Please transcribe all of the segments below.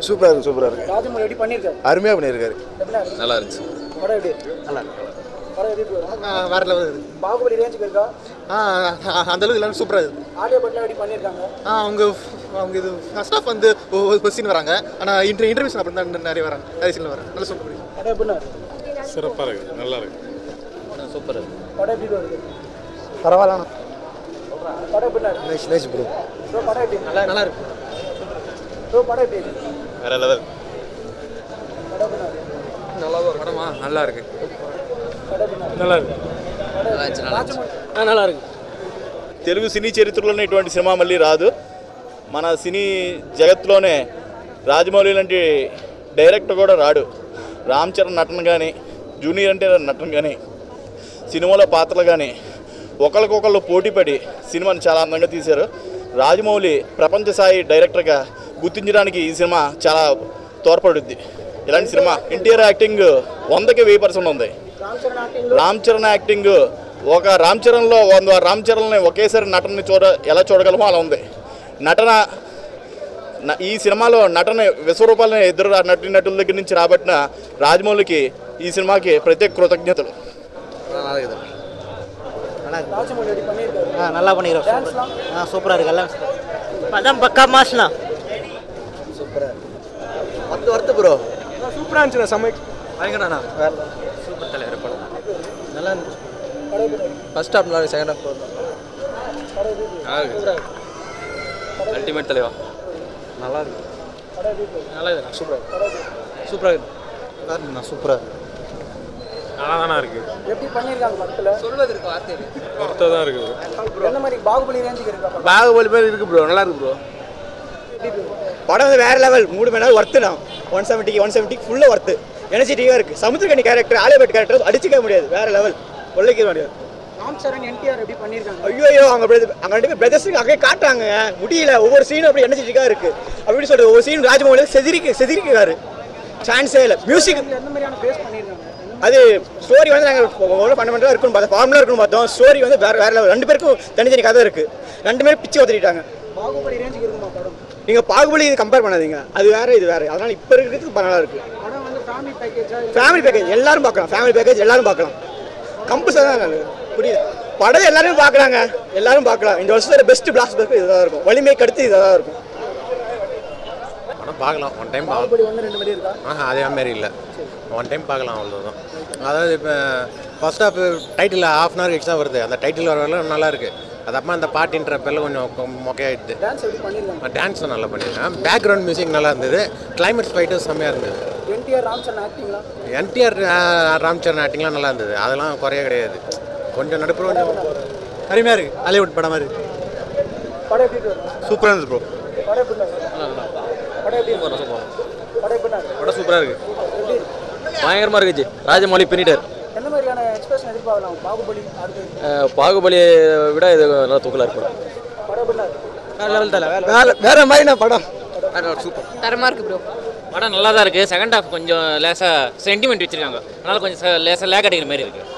சூப்பராக இருக்கு சூப்பராக இருக்கு ராஜமௌழி எப்படி பண்ணியிருக்காரு அருமையாக பண்ணியிருக்காரு எப்படின்னா இருக்கு? நல்லா இருந்துச்சு படம் எப்படி நல்லா படம் எப்படி வரும் வேற லெவல் இருக்கு பாகுபலி ரேஞ்சுக்கு இருக்கா ஆ அந்த அளவுக்கு எல்லாரும் சூப்பராக இருக்கு ஆலியா பட்லாம் எப்படி பண்ணியிருக்காங்க ஆ அவங்க அவங்க இது ஃபர்ஸ்ட் ஆஃப் வந்து ஒரு சீன் வராங்க ஆனால் இன்டர் இன்டர்வியூஸ் அப்புறம் தான் நிறைய வராங்க நிறைய சீனில் வராங்க நல்லா சூப்பர் படம் எப்படின்னா இருக்கு? சிறப்பாக இருக்கு நல்லா இருக்கு சூப்பர் படம் எப்படி வருது பரவாயில்ல படம் எப்படின்னா இருக்கு? நைஸ் நைஸ் ப்ரோ ப்ரோ படம் எப்படி நல்லா நல்லா இருக்கு ப்ரோ படம் எப்படி இருக்கு? வேற லெவல் படம் எப்படின்னா இருக்கு? படமா நல்லா இருக்கு படம் எப்படின்னா இருக்கு? நல்லா இருக்கு ராஜமௌழி நல்லா இருக்கு తెలుగు సినీ చరిత్రలోనే ఇటువంటి సినిమా మళ్ళీ రాదు మన సినీ జగత్తులోనే రాజమౌళి లాంటి డైరెక్టర్ కూడా రాడు రామ్ చరణ్ నటన కానీ జూనియర్ అంటే నటన కానీ సినిమాలో పాత్రలు కానీ ఒకరికొకళ్ళు పోటీపడి సినిమాని చాలా అందంగా తీశారు రాజమౌళి ప్రపంచ స్థాయి డైరెక్టర్గా గుర్తించడానికి ఈ సినిమా చాలా తోడ్పడుద్ది ఇలాంటి సినిమా ఎన్టీఆర్ యాక్టింగ్ వందకి వెయ్యి పర్సెంట్ ఉంది రామ్ చరణ్ యాక్టింగ్ రామ్ చరణ్ యాక్టింగ్ ఒక రామ్ చరణ్లో వంద రామ్ చరణ్ని ఒకేసారి నటనని చూడ ఎలా చూడగలమో అలా ఉంది నటన న- ఈ సినిమాలో నటన విశ్వరూపాలని ఇద్దరు నటి నటుల దగ్గర నుంచి రాబట్టిన రాజమౌళికి ఈ సినిమాకి ప్రత్యేక కృతజ్ఞతలు நல்லா இருக்குது நல்லா இருக்கு ராஜமௌழி எப்படி பண்ணியிருக்காரு ஆ நல்லா பண்ணிக்கிறோம் டான்ஸ்லாம் ஆ சூப்பராக இருக்கு எல்லாம் அதான் பக்கா மாஸ்லாம் பத்து வருத்து ப்ரோ சூப்பராக இருந்துச்சு சமை பயங்கரண்ணா சூப்பர் தலைவர் படம் நல்லா இருந்துச்சு படம் எப்படி இருக்கு? ஃபர்ஸ்ட் ஹாஃப் நல்லா இருக்கு செகண்ட் ஹாஃப் படம் எப்படி இருக்கு? நல்லா இருக்கு அல்டிமேட் தலைவா நல்லா இருக்கு படம் எப்படி இருக்கு? நல்லா இருக்கு சூப்பர் படம் எப்படி இருக்கு? சூப்பராக இருக்கு நல்லா இருக்குண்ணா சூப்பராக இருக்கு நல்லா தானே இருக்கு எப்படி பண்ணியிருக்காங்க படத்தில் ஒருத்தர் தான் இருக்குது என்ன மாதிரி பாகுபலி ரேஞ்சுக்கு இருக்கா படம்? பாகுபலி பேர் இருக்கு ப்ரோ நல்லா இருக்கு ப்ரோ எப்படி இருக்கு? படம் வந்து வேற லெவல் மூணு மணி நேரம் ஒர்த்து தான் ஒன் செவன்ட்டிக்கு ஒன் செவன்ட்டிக்கு ஃபுல்லாக ஒர்த்து எனர்ஜெட்டிக்காக இருக்குது சமுத்திரகனி கேரக்டர் ஆலியபட் கேரக்டர் அடிச்சுக்க முடியாது வேற லெவல் கொள்ளைக்க முடியாது ராம் சரண் என்டிஆர் எப்படி பண்ணியிருக்காங்க ஐயோ ஐயோ அவங்க brother- அங்க ரெண்டு பேர் பிரதர்ஸுக்கு அங்கே காட்டுறாங்க முடியல ஒவ்வொரு சீனும் அப்படி எனர்ஜெட்டிக்காக இருக்குது அப்படி சொல்றது ஒவ்வொரு சீன் ராஜமௌலி செதிரிக்க செதிரிக்கிறாரு சான்ஸே இல்லை மியூசிக் இதுல எந்த மாதிரியான பேஸ் பண்ணியிருக்காங்க அது ஸ்டோரி வந்து நாங்கள் ஒவ்வொரு ஃபண்டமெண்டலாக இருக்குன்னு பார்த்தோம் ஃபார்முலா இருக்குன்னு பார்த்தோம் ஸ்டோரி வந்து வேற வேற level. ரெண்டு பேருக்கும் தனித்தனி கதை இருக்குது ரெண்டு பேரும் பிச்சு ஒத்துட்டாங்க பாகுபலி ரேஞ்சுக்கு இருக்குமா படம் நீங்கள் பாகுபலி இது கம்பேர் பண்ணாதீங்க அது வேற இது வேற அதனால இப்போ இருக்கிறதுக்கு நல்லா இருக்கு படம் வந்து ஃபேமிலி பேக்கேஜா ஃபேமிலி பேக்கேஜ் எல்லாரும் பார்க்கலாம் ஃபேமிலி பேக்கேஜ் எல்லாரும் பார்க்கலாம் கம்பல்சரி தான் நல்லது புரியுது படம் எல்லாரும் பார்க்குறாங்க எல்லாரும் பார்க்கலாம் இந்த வருஷத்தோட பெஸ்ட் பிளாஸ் பஸ்ட் இதுதான் இருக்கும் வலிமைக்கு அடுத்து இதாக தான் இருக்கும் படம் பார்க்கலாம் ஒன் டைம் பாகுபலி ஒன்று ரெண்டு மாதிரி இருக்கா ஆஹா அதே மாதிரி இல்லை ஒன் டைம் பார்க்கலாம் அவ்வளோதான் அதாவது இப்போ first half title half an hour extra வருது அந்த டைட்டில் வர வரலாம் நல்லா இருக்கு அது அப்புறமா அந்த பாட்டின்ற பேரில் கொஞ்சம் கொ- மொக்கையாயிடுது டான்ஸ் எப்படி பண்ணியிருக்காங்க டான்ஸ் நல்லா பண்ணியிருக்கேன் பேக்ரவுண்ட் மியூசிக் நல்லா இருந்தது கிளைமேட் ஃபைட்டும் செம்மையாக இருந்தது என்டிஆர் ராம் சரண் ஆக்டிங்லாம் என்டிஆர் ராம்சரண் ஆக்டிங்லாம் நல்லா இருந்தது அதெல்லாம் குறைய கிடையாது கொஞ்சம் நடுப்புற கொஞ்சம் அருமையாக இருக்கு ஹாலிவுட் படம் மாதிரி படம் எப்படி இருக்கு சூப்பராக இருந்துச்சு ப்ரோ படம் எப்படி இருக்கு படம் எப்படி இருக்கு படம் எப்படி இருக்கு படம் சூப்பராக இருக்கு எப்படி இருக்கு பயங்கரமாக இருக்குச்சு ராஜமௌழி பின்னிட்டார் என்ன மாதிரியான எக்ஸ்பிரஷன் எதிர்பார்க்கலாம் பாகுபலி அடுத்து அஹ் பாகுபலியை விட இது நல்லா தூக்கலாக இருக்கு படம் எப்படி இருக்கு வேற லெவல் தலை வேற வேற மாதிரி நான் படம் சூப்பர் தரமாக இருக்கு ப்ரோ படம் நல்லா தான் இருக்குது செகண்ட் ஹாஃப் கொஞ்சம் லேசாக சென்டிமெண்ட் வச்சுருக்காங்க அதனால் கொஞ்சம் ச- லேசாக லேக் அடிக்கிற மாதிரி இருக்குது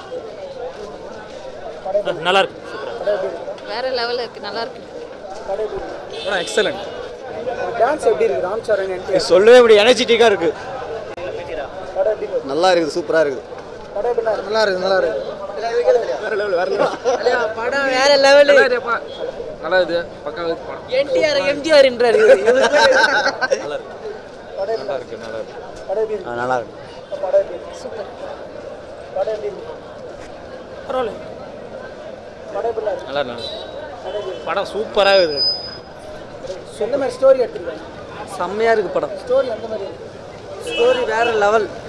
நல்லா இருக்கு வேற லெவலில் இருக்கு நல்லா இருக்கு படம் எக்ஸலண்ட் டான்ஸ் எப்படி இருக்கு ராம் சரண் என்டிஆர் சொல்லவே முடியும் எனர்ஜெட்டிக்காக இருக்குது படம் எப்படி இருக்கு நல்லா இருக்குது சூப்பராக இருக்குது படம் எப்படி இருக்கு நல்லா இருக்குது நல்லா இருக்குது படம் வேற லெவலு நல்லா இது பக்கம் படம் என்டிஆர் எம்ஜிஆர்ன்றாரு நல்லா இருக்கு நல்லா இருக்கு படம் எப்படி இருக்கு நல்லா இருக்கு படம் எப்படி இருக்கு சூப்பர் படம் எப்படி இருக்கு பரவாயில்ல படம் எப்படி இருக்கு நல்லா இருக்கு படம் சூப்பராக இருக்குது எந்த மாதிரி ஸ்டோரி எடுத்துருக்காங்க செம்மையாக இருக்குது படம் ஸ்டோரி எந்த மாதிரி இருக்கு ஸ்டோரி வேற லெவல்